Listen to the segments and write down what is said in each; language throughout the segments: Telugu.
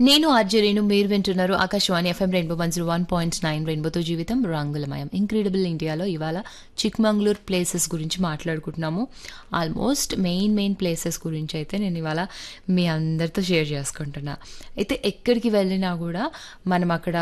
నేను ఆర్జరీను మీరు వింటున్నారు Akashvani FM rainbow one zero one point nine రెయిన్బోతో జీవితం రంగులమయం ఇంక్రెడిబుల్ ఇండియాలో ఇవాళ చిక్మంగళూరు ప్లేసెస్ గురించి మాట్లాడుకుంటున్నాము ఆల్మోస్ట్ మెయిన్ మెయిన్ ప్లేసెస్ గురించి అయితే నేను ఇవాళ మీ అందరితో షేర్ చేసుకుంటున్నా అయితే ఎక్కడికి వెళ్ళినా కూడా మనం అక్కడ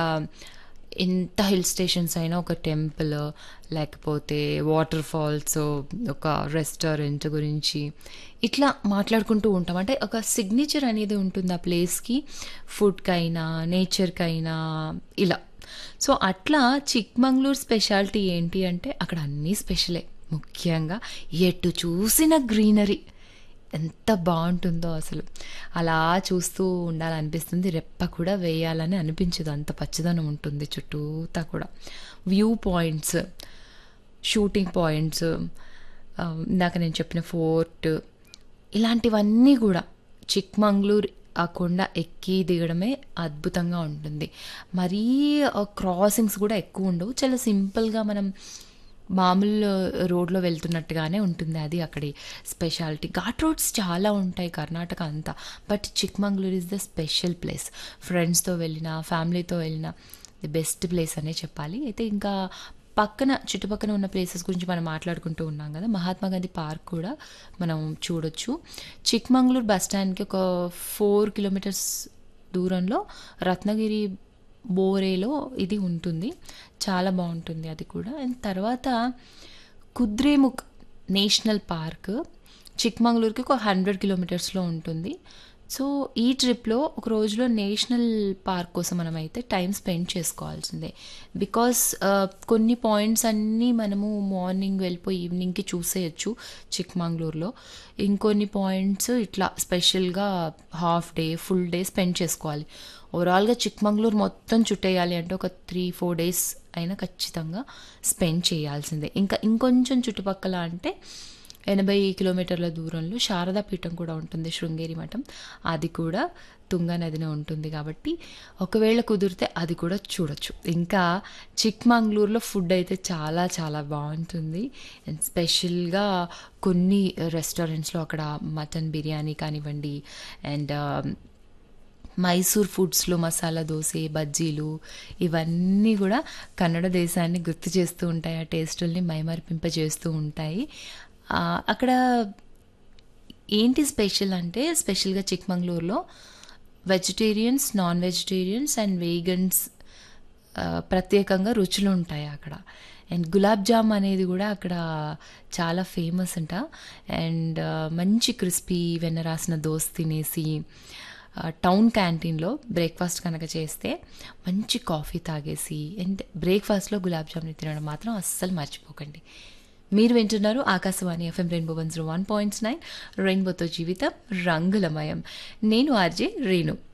ఎంత హిల్ స్టేషన్స్ అయినా ఒక టెంపుల్ లేకపోతే వాటర్ ఫాల్స్ ఒక రెస్టారెంట్ గురించి ఇట్లా మాట్లాడుకుంటూ ఉంటాం అంటే ఒక సిగ్నేచర్ అనేది ఉంటుంది ఆ ప్లేస్కి ఫుడ్కైనా నేచర్కైనా ఇలా సో అట్లా చిక్మంగళూరు స్పెషాలిటీ ఏంటి అంటే అక్కడ అన్నీ స్పెషలే ముఖ్యంగా ఎటు చూసిన గ్రీనరీ ఎంత బాగుంటుందో అసలు అలా చూస్తూ ఉండాలనిపిస్తుంది రెప్ప కూడా వేయాలని అనిపించదు అంత పచ్చదనం ఉంటుంది చుట్టూతా కూడా వ్యూ పాయింట్స్ షూటింగ్ పాయింట్స్ ఇందాక నేను చెప్పిన ఫోర్ట్ ఇలాంటివన్నీ కూడా చిక్మంగళూరు ఆ కొండ ఎక్కి దిగడమే అద్భుతంగా ఉంటుంది మరీ క్రాసింగ్స్ కూడా ఎక్కువ ఉండవు చాలా సింపుల్గా మనం మామూలు రోడ్లో వెళ్తున్నట్టుగానే ఉంటుంది అది అక్కడి స్పెషాలిటీ ఘాట్ రోడ్స్ చాలా ఉంటాయి కర్ణాటక అంతా but Chikmagalur is the special place ఫ్రెండ్స్తో వెళ్ళినా ఫ్యామిలీతో వెళ్ళినా ది బెస్ట్ ప్లేస్ అనే చెప్పాలి అయితే ఇంకా పక్కన చుట్టుపక్కల ఉన్న ప్లేసెస్ గురించి మనం మాట్లాడుకుంటూ ఉన్నాం కదా మహాత్మా గాంధీ పార్క్ కూడా మనం చూడొచ్చు చిక్మంగళూరు బస్ స్టాండ్కి ఒక ఫోర్ కిలోమీటర్స్ దూరంలో రత్నగిరి బోరేలో ఇది ఉంటుంది చాలా బాగుంటుంది అది కూడా అండ్ తర్వాత కుద్రేముఖ్ నేషనల్ పార్క్ చిక్మంగళూరుకి ఒక హండ్రెడ్ కిలోమీటర్స్లో ఉంటుంది సో ఈ ట్రిప్లో ఒక రోజులో నేషనల్ పార్క్ కోసం మనం అయితే టైం స్పెండ్ చేసుకోవాల్సిందే బికాస్ కొన్ని పాయింట్స్ అన్నీ మనము మార్నింగ్ వెళ్ళిపోయి ఈవినింగ్కి చూసేయచ్చు చిక్మంగళూరులో ఇంకొన్ని పాయింట్స్ ఇట్లా స్పెషల్గా half day full day spend చేసుకోవాలి ఓవరాల్గా చిక్మంగళూరు మొత్తం చుట్టేయాలి అంటే ఒక త్రీ ఫోర్ డేస్ అయినా ఖచ్చితంగా స్పెండ్ చేయాల్సిందే ఇంకా ఇంకొంచెం చుట్టుపక్కల అంటే ఎనభై కిలోమీటర్ల దూరంలో శారదా పీఠం కూడా ఉంటుంది శృంగేరి మఠం అది కూడా తుంగా నదిన ఉంటుంది కాబట్టి ఒకవేళ కుదిరితే అది కూడా చూడొచ్చు ఇంకా చిక్మంగళూరులో ఫుడ్ అయితే చాలా చాలా బాగుంటుంది అండ్ స్పెషల్గా కొన్ని రెస్టారెంట్స్లో అక్కడ మటన్ బిర్యానీ కానివ్వండి అండ్ మైసూర్ ఫుడ్స్లో మసాలా దోశ బజ్జీలు ఇవన్నీ కూడా కన్నడ దేశాన్ని గుర్తు చేస్తూ ఉంటాయి ఆ టేస్టుల్ని మైమరిపింపజేస్తూ ఉంటాయి అక్కడ ఏంటి స్పెషల్ అంటే స్పెషల్గా చిక్మంగళూరులో vegetarians non vegetarians and vegans ప్రత్యేకంగా రుచులు ఉంటాయి అక్కడ అండ్ గులాబ్ జామ్ అనేది కూడా అక్కడ చాలా ఫేమస్ అంట అండ్ మంచి క్రిస్పీ వెన్న రాసిన దోశ తినేసి టౌన్ క్యాంటీన్లో బ్రేక్ఫాస్ట్ కనుక చేస్తే మంచి కాఫీ తాగేసి అండ్ బ్రేక్ఫాస్ట్లో గులాబ్ జామ్ని తినడం మాత్రం అస్సలు మర్చిపోకండి మీరు వింటున్నారు Akashvani FM rainbow one zero one points nine రెయిన్బోతో జీవితం రంగులమయం నేను ఆర్జే రేణు